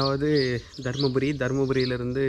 அதாவது தருமபுரி தருமபுரியிலேருந்து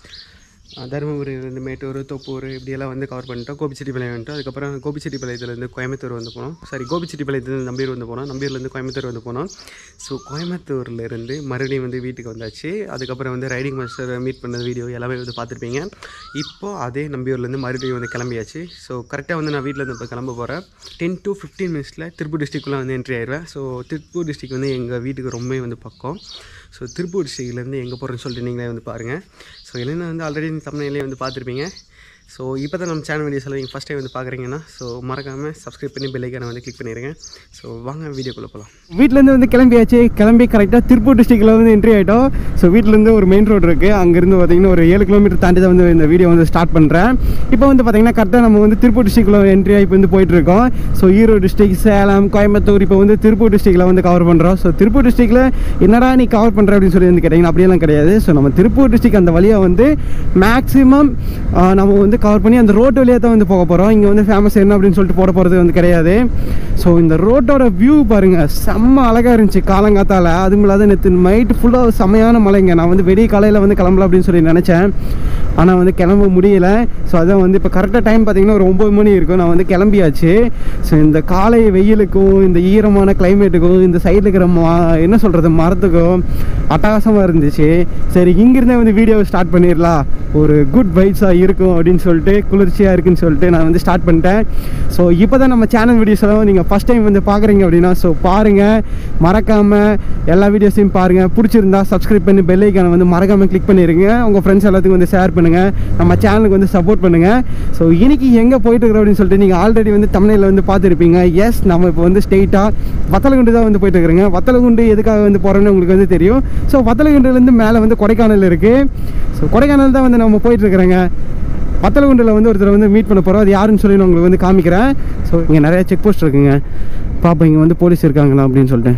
தருமபுரியிலேருந்து மேட்டூர் தொப்பூர் இப்படியெல்லாம் வந்து கவர் பண்ணிட்டோம் கோபிச்செட்டிப்பாளையம் வந்துட்டோம் அதுக்கப்புறம் கோபிச்செட்டிப்பாளையத்துலேருந்து கோயம்புத்தூர் வந்து போனோம் சாரி கோபிச்செட்டிப்பாளையத்துலேருந்து நம்பீர் வந்து போனோம் நம்பீர்லேருந்து கோயம்புத்தூர் வந்து போனோம் ஸோ கோயம்புத்தூர்லேருந்து மறுபடியும் வந்து வீட்டுக்கு வந்தாச்சு அதுக்கப்புறம் வந்து ரைடிங் மாஸ்டர் மீட் பண்ணது வீடியோ எல்லாமே வந்து பார்த்துருப்பீங்க இப்போது அதே நம்பியூர்லேருந்து மறுபடியும் வந்து கிளம்பியாச்சு ஸோ கரெக்டாக வந்து நான் வீட்டில் இருந்து இப்போ கிளம்ப போகிறேன் டென் டு ஃபிஃப்டீன் மினிட்ஸில் திருப்பூர் டிஸ்ட்ரிக்ட்குள்ளே வந்து என்ட்ரி ஆயிடுவேன் ஸோ திருப்பூர் டிஸ்ட்ரிக் வந்து எங்கள் வீட்டுக்கு ரொம்பவே வந்து பக்கம் ஸோ திருப்பூர் டிஸ்ட்ரிக்ட்லேருந்து எங்கே போகிறேன்னு சொல்லிட்டு நீங்களே வந்து பாருங்கள் ஸோ என்னென்ன வந்து ஆல்ரெடி தமிழ்லேயே வந்து பார்த்துருப்பீங்க ஸோ இப்போ தான் நம்ம சேனல் வீடியோஸ் எல்லாம் நீங்கள் ஃபஸ்ட் டைம் வந்து பார்க்குறீங்கன்னா ஸோ மறக்காமல் சப்ஸ்கிரைப் பண்ணி பெல்லைக்கான வந்து கிளிக் பண்ணிடுங்க ஸோ வாங்க வீடியோக்குள்ளே போகலாம் வீட்டிலேருந்து வந்து கிளம்பியாச்சு கிளம்பி கரெக்டாக திருப்பூர் டிஸ்ட்ரிக்டில் வந்து என்ட்ரி ஆகிட்டோம் ஸோ வீட்டிலேருந்து ஒரு மெயின் ரோடு இருக்குது அங்கேருந்து பார்த்தீங்கன்னா ஒரு ஏழு கிலோமீட்டர் தாண்டி தான் வந்து இந்த வீடியோ வந்து ஸ்டார்ட் பண்ணுறேன் இப்போ வந்து பார்த்தீங்கன்னா கரெக்டாக நம்ம வந்து திருப்பூர் டிஸ்ட்ரிக்டில் என்ட்ரி ஆகி இப்போ வந்து போயிட்டுருக்கோம் ஸோ ஈரோடு டிஸ்ட்ரிக் சேலம் கோயம்புத்தூர் இப்போ வந்து திருப்பூர் டிஸ்ட்ரிக்டில் வந்து கவர் பண்ணுறோம் ஸோ திருப்பூர் டிஸ்ட்ரிக்டில் என்னடா நீ கவர் பண்ணுற அப்படின்னு சொல்லி வந்து கேட்டிங்கன்னா அப்படியெல்லாம் கிடையாது ஸோ நம்ம திருப்பூர் டிஸ்ட்ரிக் அந்த வழியாக வந்து மேக்ஸிமம் நம்ம வந்து கவர் பண்ணி அந்த ரோட்டு வழியாக தான் வந்து போக போகிறோம் இங்கே வந்து ஃபேமஸ் என்ன அப்படின்னு சொல்லிட்டு போட போகிறது வந்து கிடையாது ஸோ இந்த ரோட்டோட வியூ பாருங்கள் செம்ம அழகாக இருந்துச்சு காலங்காத்தால் அதுவும் இல்லாத நேற்று நைட்டு ஃபுல்லாக செம்மையான மழைங்க நான் வந்து வெடிய காலையில் வந்து கிளம்பலாம் அப்படின்னு சொல்லி நினச்சேன் ஆனால் வந்து கிளம்ப முடியல ஸோ அதான் வந்து இப்போ கரெக்டாக டைம் பார்த்தீங்கன்னா ஒரு ஒம்பது மணி இருக்கும் நான் வந்து கிளம்பியாச்சு ஸோ இந்த காலை வெயிலுக்கும் இந்த ஈரமான கிளைமேட்டுக்கும் இந்த சைடில் இருக்கிற மா என்ன சொல்கிறது மரத்துக்கும் அட்டகாசமாக இருந்துச்சு சரி இங்கிருந்தே வந்து வீடியோ ஸ்டார்ட் பண்ணிடலாம் ஒரு குட் வைப்ஸாக இருக்கும் அப்படின்னு சொல்லிட்டு குளிர்ச்சியாக இருக்குன்னு சொல்லிட்டு நான் வந்து ஸ்டார்ட் பண்ணிட்டேன் ஸோ இப்போ தான் நம்ம சேனல் வீடியோஸ் எல்லாம் நீங்கள் ஃபஸ்ட் டைம் வந்து பார்க்குறீங்க அப்படின்னா ஸோ பாருங்கள் மறக்காமல் எல்லா வீடியோஸையும் பாருங்கள் பிடிச்சிருந்தா சப்ஸ்கிரைப் பண்ணி பெல் ஐக்கானை வந்து மறக்காமல் கிளிக் பண்ணிடுங்க உங்கள் ஃப்ரெண்ட்ஸ் எல்லாத்துக்கும் வந்து ஷேர் பண்ணுங்கள் நம்ம சேனலுக்கு வந்து சப்போர்ட் பண்ணுங்கள் ஸோ இன்னைக்கு எங்கே போயிட்டு இருக்கிறோம் அப்படின்னு சொல்லிட்டு நீங்கள் ஆல்ரெடி வந்து தமிழில் வந்து பார்த்துருப்பீங்க எஸ் நம்ம இப்போ வந்து ஸ்ட்ரெயிட்டாக வத்தலகுண்டு தான் வந்து போயிட்டு இருக்கிறோங்க வத்தலகுண்டு எதுக்காக வந்து போகிறோன்னு உங்களுக்கு வந்து தெரியும் ஸோ வத்தலகுண்டுலேருந்து மேலே வந்து கொடைக்கானல் இருக்குது ஸோ கொடைக்கானல் தான் வந்து நம்ம போயிட்டு இருக்கிறோங்க வத்தலகுண்டில் வந்து ஒருத்தர் வந்து மீட் பண்ண போகிறோம் அது யாருன்னு சொல்லி நான் உங்களுக்கு வந்து காமிக்கிறேன் ஸோ இங்கே நிறைய செக் போஸ்ட் இருக்குங்க பாப்பா இங்கே வந்து போலீஸ் இருக்காங்களா அப்படின்னு சொல்லிட்டு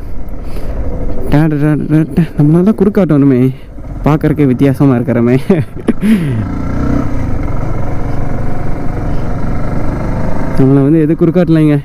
டே, டே, டே, டே, நம்மளால தான் குறுக்காட்டணுமே பார்க்கறக்கே வித்தியாசமாக இருக்கிறமே நம்மளை வந்து எது குறுக்காட்டலைங்க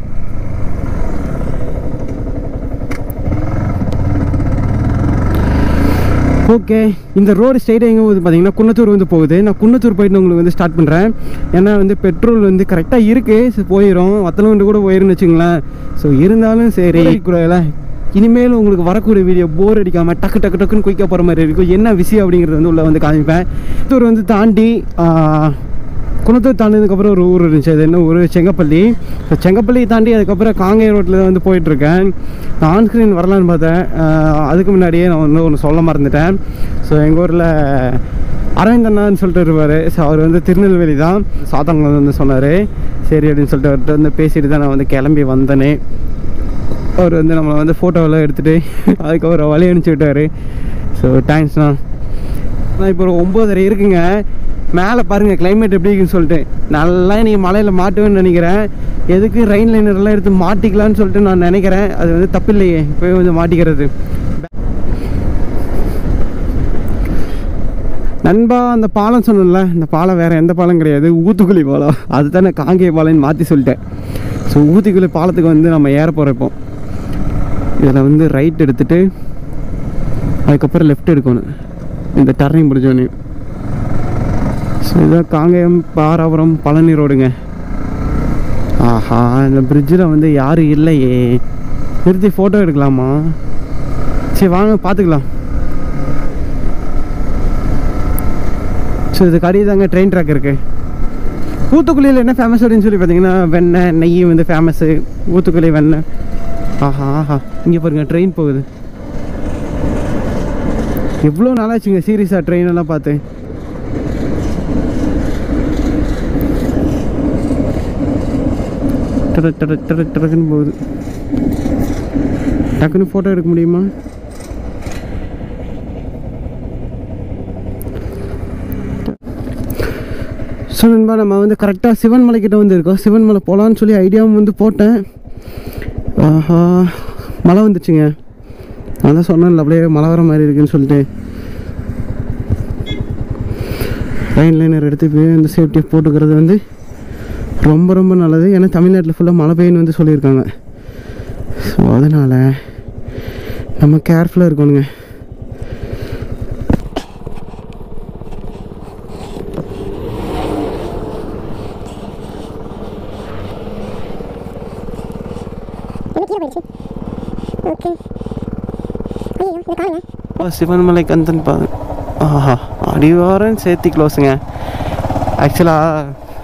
ஓகே இந்த ரோடு ஸ்ட்ரைட்டாக எங்கே போகுது பார்த்தீங்கன்னா குன்னத்தூர் வந்து போகுது நான் குன்னத்தூர் போயிட்டு உங்களுக்கு வந்து ஸ்டார்ட் பண்ணுறேன் ஏன்னா வந்து பெட்ரோல் வந்து கரெக்டாக இருக்குது போயிடும் வத்தலகுண்டு கூட போயிருன்னு வச்சுங்களேன் ஸோ இருந்தாலும் சரி கூடல இனிமேல் உங்களுக்கு வரக்கூடிய வீடியோ போர் அடிக்காமல் டக்கு டக்கு டக்குன்னு குயிக்காக போகிற மாதிரி இருக்கும் என்ன விஷயம் அப்படிங்கிறது வந்து உள்ளே வந்து காமிப்பேன் குன்னத்தூர் வந்து தாண்டி ஆ, குணத்தூர் தாண்டினதுக்கப்புறம் ஒரு ஊர் இருந்துச்சு அது என்ன ஊர் செங்கப்பள்ளி ஸோ செங்கப்பள்ளி தாண்டி அதுக்கப்புறம் காங்கேய ரோட்டில் தான் வந்து போயிட்டுருக்கேன் நான் ஆன் ஸ்க்ரீன் வரலான்னு பார்த்தேன் ஆஹ் அதுக்கு முன்னாடியே நான் வந்து ஒன்று சொல்ல மறந்துட்டேன் ஸோ எங்கள் ஊரில் அரவிந்த் அண்ணான்னு சொல்லிட்டு இருப்பார் ஸோ அவர் வந்து திருநெல்வேலி தான் சாத்தாங்குளம் வந்து சொன்னார் சரி அப்படின்னு சொல்லிட்டு அவர்கிட்ட வந்து பேசிட்டு தான் நான் வந்து கிளம்பி வந்தேனே அவர் வந்து நம்மளை வந்து ஃபோட்டோவெல்லாம் எடுத்துகிட்டு அதுக்கப்புறம் வழி அனுப்பிச்சி விட்டார் ஸோ தேங்க்ஸ்ண்ணா ஆனால் இப்போ ஒரு ஒம்போதரை இருக்குங்க மேலே பாருங்கள் climate எப்படி இருக்குன்னு சொல்லிட்டு நல்லா நீங்கள் மலையில் மாட்டுவேன்னு நினைக்கிறேன் எதுக்கு ரெயின் லைனர்லாம் எடுத்து மாட்டிக்கலாம்னு சொல்லிட்டு நான் நினைக்கிறேன் அது வந்து தப்பில்லையே போய் வந்து மாட்டிக்கிறது நண்பா அந்த பாலம் சொன்னேன்ல இந்த பாலம் வேறு எந்த பாலம் கிடையாது ஊத்துக்குழி பாலம் அதுதானே காங்கேய பாலம்னு மாற்றி சொல்லிட்டேன் ஸோ ஊத்துக்குழி பாலத்துக்கு வந்து நம்ம ஏற போகிறோம் இப்போ இதில் வந்து ரைட் எடுத்துட்டு அதுக்கப்புறம் லெஃப்ட் எடுக்கணும் இந்த டர்னிங் முடிஞ்சோடனே ஸோ இதான் காங்கேயம் பாராபுரம் பழனி ரோடுங்க ஆஹா இந்த பிரிட்ஜில் வந்து யாரும் இல்லையே நிறுத்தி ஃபோட்டோ எடுக்கலாமா சரி வாங்க பார்த்துக்கலாம் ஸோ இதுக்கு அடியே தாங்க ட்ரெயின் ட்ராக் இருக்குது ஊத்துக்குழியில் என்ன ஃபேமஸ் அப்படின்னு சொல்லி பார்த்தீங்கன்னா வெண்ணெய் நெய் வந்து ஃபேமஸ்ஸு ஊத்துக்குழி வெண்ணெய் ஆஹா ஆஹா இங்கே பாருங்க ட்ரெயின் போகுது எவ்வளோ நாளாச்சுங்க சீரியஸாக ட்ரெயின் எல்லாம் பார்த்து டட டட டட டடக்குன்னு போகுது டக்குன்னு ஃபோட்டோ எடுக்க முடியுமா ஸோ நண்பா நம்ம வந்து கரெக்டாக சிவன் மலைக்கிட்ட வந்து இருக்கோம் சிவன் மலை போகலான்னு சொல்லி ஐடியாவும் வந்து போட்டேன் ஆஹா மழை வந்துச்சுங்க நான் தான் சொன்னேன்ல அப்படியே மழை வர மாதிரி இருக்குன்னு சொல்லிட்டு லைன் லைனர் எடுத்து போய் இந்த சேஃப்டியை போட்டுக்கிறது வந்து ரொம்ப ரொம்ப நல்லது ஏன்னா தமிழ்நாட்டில் ஃபுல்லாக மழை பெய்யுன்னு வந்து சொல்லியிருக்காங்க ஸோ அதனால் நம்ம கேர்ஃபுல்லாக இருக்கணுங்க கீழே போயிடுச்சு ஓகே ஐயோ இது காணுங்க சிவன்மலை கந்தன் பா ஆஹா அடிவாரம் சேர்த்தி க்ளோஸுங்க ஆக்சுவலாக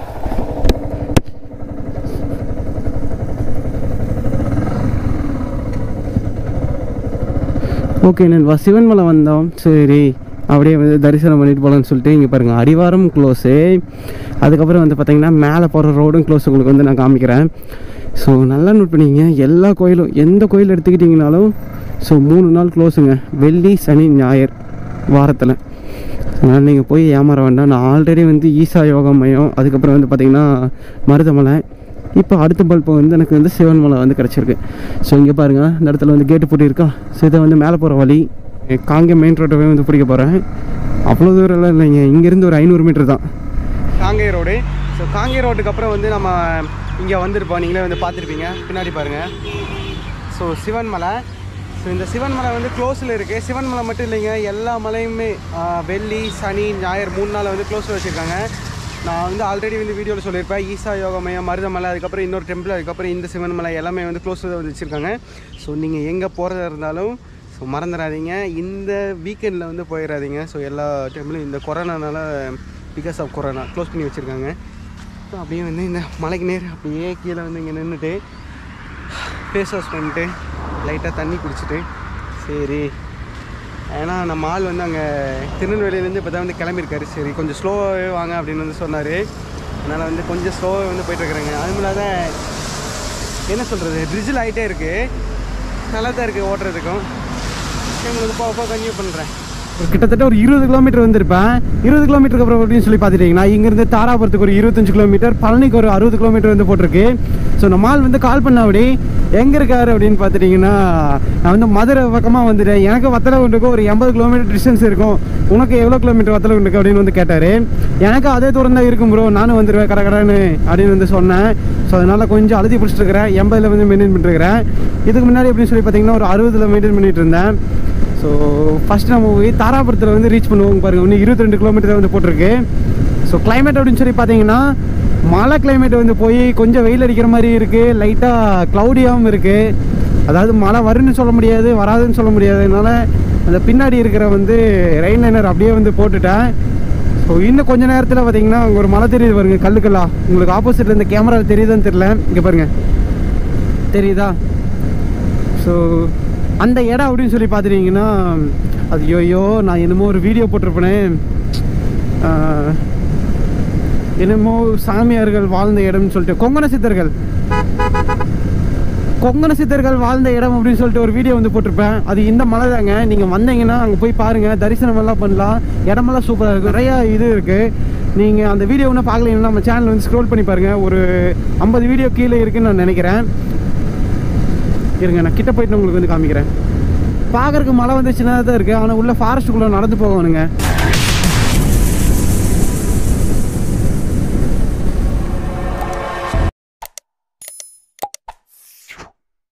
ஓகே நண்பா சிவன்மலை வந்தோம் சரி அப்படியே வந்து தரிசனம் பண்ணிட்டு போகலான்னு சொல்லிட்டு இங்கே பாருங்கள் அடிவாரம் க்ளோஸு அதுக்கப்புறம் வந்து பார்த்தீங்கன்னா மேலே போகிற ரோடும் க்ளோஸ் உங்களுக்கு வந்து நான் காமிக்கிறேன் ஸோ நல்லா நோட் பண்ணிங்க எல்லா கோயிலும் எந்த கோயில் எடுத்துக்கிட்டிங்கனாலும் ஸோ மூணு நாள் க்ளோஸுங்க வெள்ளி சனி ஞாயிறு வாரத்தில் அதனால் நீங்கள் போய் ஏமாற வேண்டாம் நான் ஆல்ரெடி வந்து ஈசா யோகா மையம் அதுக்கப்புறம் வந்து பார்த்திங்கன்னா மருதமலை இப்போ அடுத்த பல்பு வந்து எனக்கு வந்து சிவன்மலை வந்து கிடச்சிருக்கு ஸோ இங்கே பாருங்கள் இந்த இடத்துல வந்து கேட்டு பூட்டியிருக்கா ஸோ இதை வந்து மேலே போகிற வழி காங்கே மெயின் ரோட்டை வந்து பிடிக்க போகிறேன் அவ்வளோ தூரம்லாம் இல்லைங்க இங்கேருந்து ஒரு ஐநூறு மீட்டர் தான் காங்கே ரோடு ஸோ காங்கே ரோட்டுக்கு அப்புறம் வந்து நம்ம இங்கே வந்திருப்போம் நீங்களே வந்து பார்த்துருப்பீங்க பின்னாடி பாருங்கள் ஸோ சிவன்மலை ஸோ இந்த சிவன்மலை வந்து க்ளோஸில் இருக்குது சிவன்மலை மட்டும் இல்லைங்க எல்லா மலையுமே ஆ, வெள்ளி சனி ஞாயிறு மூணு நாள் வந்து க்ளோஸில் வச்சுருக்காங்க நான் வந்து ஆல்ரெடி வந்து வீடியோவில் சொல்லியிருப்பேன் ஈசா யோக மையம் மருதமலை அதுக்கப்புறம் இன்னொரு டெம்பிள் அதுக்கப்புறம் இந்த சிவன்மலை எல்லாமே வந்து க்ளோஸில் வந்து வச்சுருக்காங்க ஸோ நீங்கள் எங்கே போகிறதா இருந்தாலும் ஸோ மறந்துடாதீங்க இந்த வீக்கெண்டில் வந்து போயிடாதீங்க ஸோ எல்லா டெம்பிளும் இந்த கொரோனானால பிகாஸ் ஆஃப் கொரோனா க்ளோஸ் பண்ணி வச்சுருக்காங்க ஸோ அப்படியே வந்து இந்த மலைக்கு நேர் அப்படியே கீழே வந்து இங்கே நின்றுட்டு ஃபேஸ் வாஷ் பண்ணிட்டு லைட்டாக தண்ணி குடிச்சிட்டு சரி ஏன்னா நம்ம ஆள் வந்து அங்கே திருநெல்வேலியிலேருந்து இப்போ தான் வந்து கிளம்பியிருக்காரு சரி கொஞ்சம் ஸ்லோவாகவே வாங்க அப்படின்னு வந்து சொன்னார் அதனால் வந்து கொஞ்சம் ஸ்லோவாக வந்து போயிட்டுருக்குறேங்க அதுவும் இல்லாத என்ன சொல்கிறது ட்ரிஜில் ஆகிட்டே இருக்குது நல்லா தான் இருக்குது ஓட்டுறதுக்கும் சரி, உங்களுக்கு போக போக கன்டினியூ பண்ணுறேன் ஒரு கிட்டத்தட்ட ஒரு இருபது கிலோமீட்டர் வந்திருப்பேன் இருபது கிலோமீட்டருக்கு அப்புறம் அப்படின்னு சொல்லி பார்த்துட்டிங்கன்னா இங்கேருந்து தாராபுரத்துக்கு ஒரு இருபத்தஞ்சு கிலோமீட்டர் பழனிக்கு ஒரு அறுபது கிலோமீட்டர் வந்து போட்டிருக்கு ஸோ நம்ம ஆள் வந்து கால் பண்ண அப்படி எங்கே இருக்காரு அப்படின்னு பார்த்துட்டிங்கன்னா நான் வந்து மதுரை பக்கமாக வந்துட்டேன் எனக்கு வத்தலை குண்டுக்கு ஒரு எண்பது கிலோமீட்டர் டிஸ்டன்ஸ் இருக்கும் உனக்கு எவ்வளோ கிலோமீட்டர் வத்தலை குண்டுக்கு அப்படின்னு வந்து கேட்டார் எனக்கு அதே தூரம் தான் இருக்கும் ப்ரோ நானும் வந்துடுவேன் கடகடன்னு அப்படின்னு வந்து சொன்னேன் ஸோ அதனால் கொஞ்சம் அழுதி பிடிச்சிட்டு இருக்கிறேன் எண்பதில் வந்து மெயின்டைன் பண்ணிட்டுருக்கிறேன் இதுக்கு முன்னாடி அப்படின்னு சொல்லி பார்த்தீங்கன்னா ஒரு அறுபதில் மெயின்டைன் பண்ணிட்டு இருந்தேன் ஸோ ஃபஸ்ட் நம்ம போய் தாராபுரத்தில் வந்து ரீச் பண்ணுவோம் பாருங்க இன்னும் இருபத்தி ரெண்டு கிலோமீட்டர் வந்து போட்டிருக்கு ஸோ climate அப்படின்னு சொல்லி பார்த்தீங்கன்னா மழை climate வந்து போய் கொஞ்சம் வெயில் அடிக்கிற மாதிரி இருக்குது லைட்டாக க்ளவுடியாகவும் இருக்குது அதாவது மழை வரும்னு சொல்ல முடியாது வராதுன்னு சொல்ல முடியாதுனால அந்த பின்னாடி இருக்கிற வந்து ரெயின் லைனர் அப்படியே வந்து போட்டுட்டேன் ஸோ இன்னும் கொஞ்ச நேரத்தில் பார்த்தீங்கன்னா அங்கே ஒரு மலை தெரியுது பாருங்க கல்லுக்கல்லா உங்களுக்கு ஆப்போசிட்டில் இந்த கேமரா தெரியுதான்னு தெரியல இங்கே பாருங்க தெரியுதா ஸோ அந்த இடம் அப்படின்னு சொல்லி பார்த்துட்டீங்கன்னா அது ஐயோ நான் என்னமோ ஒரு வீடியோ போட்டிருப்பேனே ஆஹ், என்னமோ சாமியார்கள் வாழ்ந்த இடம்னு சொல்லிட்டு கொங்கண சித்தர்கள் கொங்கண சித்தர்கள் வாழ்ந்த இடம் அப்படின்னு சொல்லிட்டு ஒரு வீடியோ வந்து போட்டிருப்பேன் அது இந்த மலை தாங்க நீங்கள் வந்தீங்கன்னா அங்கே போய் பாருங்கள் தரிசனம் எல்லாம் பண்ணலாம் இடமெல்லாம் சூப்பராக இருக்குது நிறையா இது இருக்குது நீங்கள் அந்த வீடியோ ஒன்றும் பார்க்கலீங்கன்னா நம்ம சேனல் வந்து ஸ்க்ரோல் பண்ணி பாருங்கள் ஒரு ஐம்பது வீடியோ கீழே இருக்குன்னு நான் நினைக்கிறேன் இருங்க நான் கிட்ட போயிட்டு உங்களுக்கு வந்து காமிக்கிறேன் பார்க்கறதுக்கு மழை வந்து சின்னதாக தான் இருக்குது ஆனால் உள்ள ஃபாரஸ்ட்டுக்குள்ளே நடந்து போகணுங்க